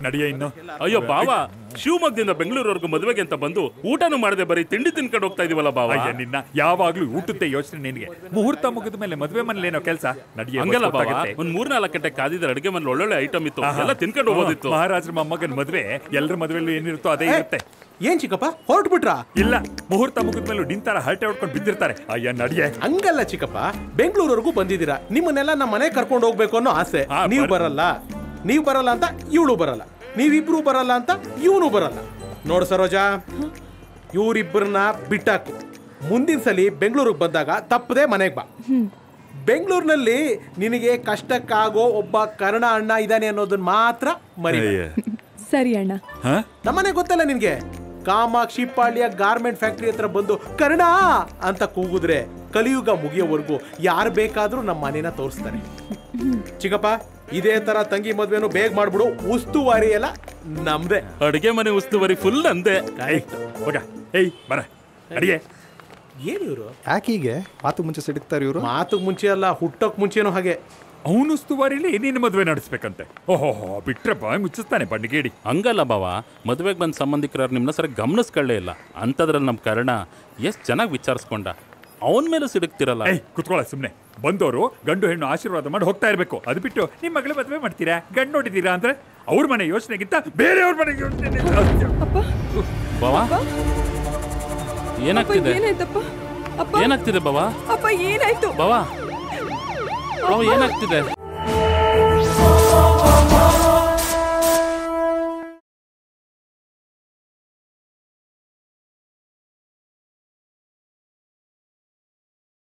ನಡಿಯ ಇನ್ನು ಅಯ್ಯೋ ಬಾವ ಶಿವಮೊಗ್ಗದಿಂದ ಬೆಂಗಳೂರವರೆಗೂ ಮದುವೆಗೆ ಅಂತ ಬಂದು ಊಟನೂ ಮಾಡದೆ ಬರೀ ತಿಂಡಿ ತಿನ್ಕೊಂಡು ಹೋಗ್ತಾ ಇದೀವಲ್ಲ ಬಾವ ಅಯ್ಯ ನಿನ್ನ ಯಾವಾಗ್ಲೂ ಊಟದ್ದೇ ಯೋಚನೆ ನಿನಗೆ ಮುಹೂರ್ತ ಮುಗಿದ ಮೇಲೆ ಮದುವೆ ಮನೇಲಿ ಏನೋ ಕೆಲಸ ನಡಿಯ ಹಂಗಲ್ಲ ಬಾವ ಒಂದ್ ಮೂರ್ ನಾಲ್ಕು ಗಂಟೆ ಕಾದಿದ್ರೆ ಅಡಿಗೆ ಮನೇಲಿ ಒಳ್ಳೊಳ್ಳೆ ಐಟಮ್ ಇತ್ತು ಎಲ್ಲ ತಿನ್ಕೊಂಡು ಹೋಗೋದಿತ್ತು ಮಹಾರಾಜರ ಮೊಮ್ಮಗನ ಮದುವೆ ಎಲ್ಲರ ಮದುವೆಲ್ಲೂ ಏನಿರುತ್ತೋ ಅದೇ ಇರುತ್ತೆ ಏನ್ ಚಿಕ್ಕಪ್ಪ ಹೊರಟ್ಬಿಟ್ರಾ ಇಲ್ಲ ಮುಹೂರ್ತ ಮುಗಿದ ಮೇಲೂ ನಿಂತಾರ ಹರಟೆ ಹೊಡ್ಕೊಂಡು ಬಿದ್ದಿರ್ತಾರೆ ಅಯ್ಯ ನಡಿಯೇ ಹಂಗಲ್ಲ ಚಿಕ್ಕಪ್ಪ ಬೆಂಗಳೂರವರೆಗೂ ಬಂದಿದ್ದೀರಾ ನಿಮ್ಮನ್ನೆಲ್ಲ ನಮ್ಮ ಮನೆ ಕರ್ಕೊಂಡು ಹೋಗ್ಬೇಕು ಅನ್ನೋ ಆಸೆ ಹಾ, ನೀವು ಬರ್- ಬರಲ್ಲ ನೀವು ಬರಲ್ಲ ಅಂತ ಇವಳು ಬರಲ್ಲ ನೀವಿಬ್ರು ಬರಲ್ಲ ಅಂತ ಇವನು ಬರಲ್ಲ ನೋಡು ಸರೋಜಾ ಇವರಿಬ್ಬರನ್ನ ಬಿಟ್ಟಾಕು ಮುಂದಿನ ಸಲಿ ಬೆಂಗಳೂರಿಗೆ ಬಂದಾಗ ತಪ್ಪದೆ ಮನೆಗೆ ಬಾ ಬೆಂಗಳೂರಿನಲ್ಲಿ ನಿನಗೆ ಕಷ್ಟಕ್ಕಾಗೋ ಒಬ್ಬ ಕರ್ಣ ಅಣ್ಣ ಇದ್ದಾನೆ ಅನ್ನೋದನ್ನ ಮಾತ್ರ ಮರಿ ಸರಿ ಅಣ್ಣ ಹಾ ನಮ್ಮನೆ ಗೊತ್ತಲ್ಲ ನಿನ್ಗೆ ಕಾಮಾಕ್ಷಿ ಪಾಳ್ಯ ಗಾರ್ಮೆಂಟ್ ಫ್ಯಾಕ್ಟ್ರಿ ಹತ್ರ ಬಂದು ಕರ್ಣ ಅಂತ ಕೂಗಿದ್ರೆ ಕಲಿಯುಗ ಮುಗಿಯೋವರೆಗೂ ಯಾರು ಬೇಕಾದ್ರೂ ನಮ್ಮ ಮನೇನ ತೋರಿಸ್ತಾರೆ ಚಿಕ್ಕಪ್ಪ ಇದೇ ತರ ತಂಗಿ ಮದ್ವೆನು ಬೇಗ ಮಾಡ್ಬಿಡು ಉಸ್ತುವಾರಿ ಎಲ್ಲ ನಮ್ದೇ ಅಡಿಗೆ ಮನೆ ಉಸ್ತುವಾರಿ ಫುಲ್ ಅಂದೆ ಏಯ್ ಹೋಗ ಏಯ್ ಬರ ಅಡಿಗೆ ಏನ್ ಇವರು ಯಾಕೆ ಹೀಗೆ ಮಾತು ಮುಂಚೆ ಸಿಡುತ್ತಾರೆ ಇವರು ಮಾತುಗ್ ಮುಂಚೆ ಅಲ್ಲ ಹುಟ್ಟೋಕ್ ಮುಂಚೆನೂ ಹಾಗೆ ಅವನು ಉಸ್ತುವಾರಿಲಿ ನಿನ್ನ ಮದುವೆ ನಡೆಸ್ಬೇಕಂತೆ ಓಹೋ ಬಿಟ್ರೆ ಬಾಯ್ ಮುಚ್ಚಿಸ್ತಾನೆ ಬಂಡಿಗೇಡಿ ಹಂಗಲ್ಲ ಬಾವ ಮದುವೆಗೆ ಬಂದ ಸಂಬಂಧಿಕರು ನಿಮ್ಮನ್ನ ಸರಿ ಗಮನಿಸ್ಕೊಳ್ಳೇ ಇಲ್ಲ ಅಂಥದ್ರಲ್ಲಿ ನಮ್ಮ ಕರ್ಣ ಎಷ್ಟು ಚೆನ್ನಾಗಿ ವಿಚಾರಿಸ್ಕೊಂಡ ಅವನ ಮೇಲೆ ಸಿಡುಕ್ತಿರಲ್ಲ ಏಯ್ ಕುತ್ಕೊಳ್ಳ ಸುಮ್ನೆ ಬಂದವರು ಗಂಡು ಹೆಣ್ಣು ಆಶೀರ್ವಾದ ಮಾಡಿ ಹೋಗ್ತಾ ಇರ್ಬೇಕು ಅದು ಬಿಟ್ಟು ನಿಮ್ಮ ಮಗಳ ಮದುವೆ ಮಾಡ್ತೀರಾ ಗಂಡು ನೋಡಿದ್ದೀರಾ ಅಂದ್ರೆ ಅವ್ರ ಮನೆ ಯೋಚನೆಗಿಂತ ಬೇರೆಯವ್ರ ಮನೆ ಯೋಚನೆ ಜಾಸ್ತಿ. ಬಾವ ಅಪ್ಪ ಏನಾಗ್ತಿದೆ ಏನಾಯ್ತಪ್ಪ ಅಪ್ಪ ಏನಾಗ್ತಿದೆ ಬಾವ ಅಪ್ಪ ಏನಾಯ್ತು ಬಾವ ಬಾವ ಏನಾಗ್ತಿದೆ